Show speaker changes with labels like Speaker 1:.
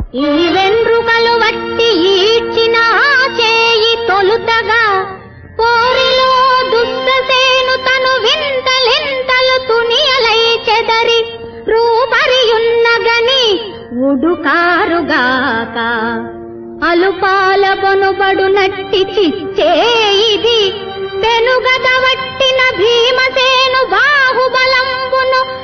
Speaker 1: ఈ వెండ్రుకలు వట్టి ఈడ్చిన ఆ చేయి తొలుతగా పోరిలో దుస్తసేను తను వింతలెంతలు తునియలై చెదరి రూపరియున్నగని ఉడుకారుగాక అలుపాల బొనుబడు నట్టి చిచ్చే ఇది పెనుగద వట్టిన భీమసేను బాహుబలంబును